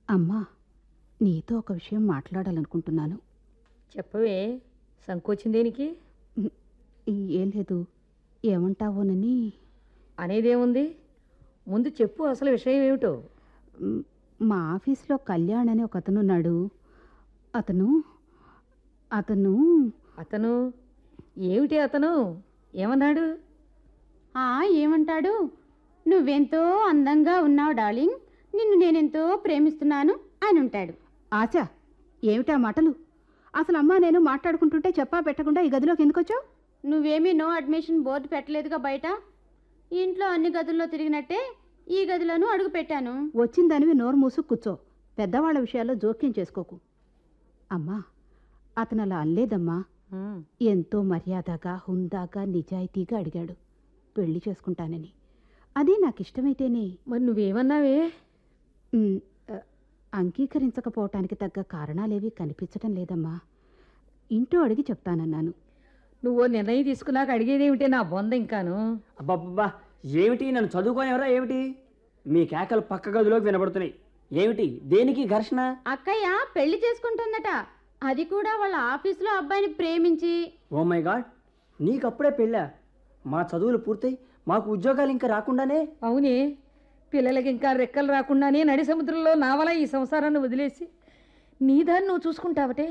అమ్మా నీతో ఒక విషయం మాట్లాడాలనుకుంటున్నాను చెప్పవే సంకోచం దేనికి ఉమ్, ఏం లేదు ఏమంటావోనని అనేదేముంది ముందు చెప్పు అసలు విషయం ఏమిటో ఉమ్, మా ఆఫీస్లో కళ్యాణ్ అని ఒక అతను ఉన్నాడు అతను అతను అతను ఏమిటి అతను ఏమన్నాడు ఆ ఏమంటాడు నువ్వెంతో అందంగా ఉన్నావు డార్లింగ్ నిన్ను నేనెంతో ప్రేమిస్తున్నాను అని ఉంటాడు ఆశ ఏమిటా మాటలు అసలు అమ్మా నేను మాట్లాడుకుంటుంటే చెప్పా పెట్టకుండా ఈ గదిలోకి ఎందుకు వచ్చావు నువ్వేమీ నో అడ్మిషన్ బోర్డు పెట్టలేదుగా బయట ఇంట్లో అన్ని గదుల్లో తిరిగినట్టే ఈ గదిలోనూ అడుగు పెట్టాను వచ్చిందనివి నోరు మూసు కూర్చో పెద్దవాళ్ళ విషయాల్లో జోక్యం చేసుకోకు అమ్మా అతను అలా అనలేదమ్మా ఉమ్, ఎంతో మర్యాదగా హుందాగా నిజాయితీగా అడిగాడు పెళ్లి చేసుకుంటానని అది నాకు ఇష్టమైతేనే మరి నువ్వేమన్నావే ఉమ్, అ, అంగీకరించకపోవటానికి తగ్గ కారణాలేవి కనిపించటం లేదమ్మా ఇంటో అడిగి చెప్తానన్నాను నువ్వు ఓ నిర్ణయం తీసుకున్నాక అడిగేదేమిటే నా బొంద ఇంకాను అబ్బబ్బబ్బా ఏమిటి నన్ను చదువుకోనివరా ఏమిటి మీ కేకలు పక్క గదిలోకి వినబడుతున్నాయి ఏమిటి దేనికి ఘర్షణ అక్కయ్య పెళ్లి చేసుకుంటుందట అది కూడా వాళ్ళ ఆఫీసులో అబ్బాయిని ప్రేమించి ఓ మై గాడ్ నీకప్పుడే పెళ్ళా మా చదువులు పూర్తయి మాకు ఉద్యోగాలు ఇంకా రాకుండానే అవునే పిల్లలకి ఇంకా రెక్కలు రాకుండానే నడి సముద్రంలో నావల ఈ సంసారాన్ని వదిలేసి నీ దాన్ని నువ్వు చూసుకుంటావటే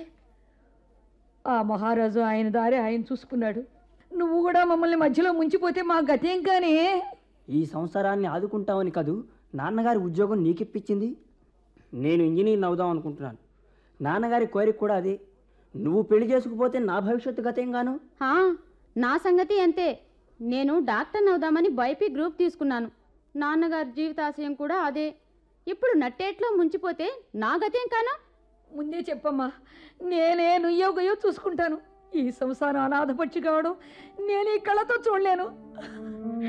ఆ మహారాజు ఆయన దారి ఆయన చూసుకున్నాడు నువ్వు కూడా మమ్మల్ని మధ్యలో ముంచిపోతే మా గతేం కానీ ఈ సంసారాన్ని ఆదుకుంటామని కాదు నాన్నగారి ఉద్యోగం నీకిప్పించింది నేను ఇంజనీర్ అవుదాం అనుకుంటున్నాను నాన్నగారి కోరిక కూడా అదే నువ్వు పెళ్లి చేసుకుపోతే నా భవిష్యత్తు గతేం గాను హా నా సంగతి అంతే నేను డాక్టర్ని అవుదామని బైపీ గ్రూప్ తీసుకున్నాను నాన్నగారి జీవితాశయం కూడా అదే ఇప్పుడు నట్టేట్లో ముంచిపోతే నా గతేం కానా ముందే చెప్పమ్మా నేనే నుయ్యో గయ్యో చూసుకుంటాను ఈ సంసారం అనాథపక్షి కావడం నేను ఈ కళ్ళతో చూడలేను